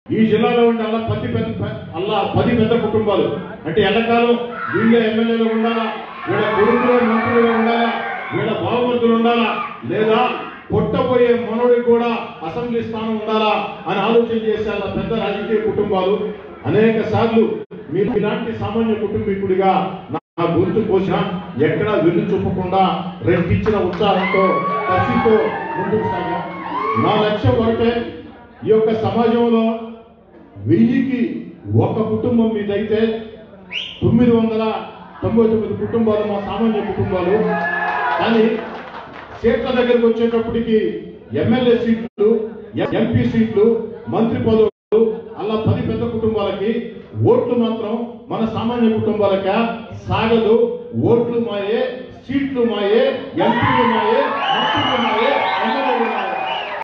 ఈ జిల్లాలో ఉండే అలా పది పెద్ద అలా పది పెద్ద కుటుంబాలు అంటే ఎండాకాలం వీళ్ళే ఎమ్మెల్యేలు ఉండాలా వీళ్ళ కొడుకులే మంత్రులుగా ఉండాలా వీళ్ళ బావమర్దులు ఉండాలా లేదా పొట్టబోయే మనోడికి కూడా అసెంబ్లీ స్థానం ఉండాలా అని ఆలోచన చేసే అలా పెద్ద రాజకీయ కుటుంబాలు అనేక సార్లు మీరు ఇలాంటి సామాన్య కుటుంబీకుడిగా నా నా గొంతు కోసిన ఎక్కడా వెన్ను చూపకుండా రెట్టించిన ఉత్సాహంతో కసితో ముందుకు సాగాం నా లక్ష్యం ఒకటే ఈ యొక్క సమాజంలో వెయ్యికి ఒక కుటుంబం మీదైతే తొమ్మిది వందల తొంభై తొమ్మిది కుటుంబాలు మా సామాన్య కుటుంబాలు కానీ సీట్ల దగ్గరికి వచ్చేటప్పటికి ఎమ్మెల్యే సీట్లు ఎంపీ సీట్లు మంత్రి పదవులు అలా పది పెద్ద కుటుంబాలకి ఓట్లు మాత్రం మన సామాన్య కుటుంబాలక సాగదు ఓట్లు మాయే సీట్లు మాయే ఎంపీలు మాయే మంత్రులు మాయే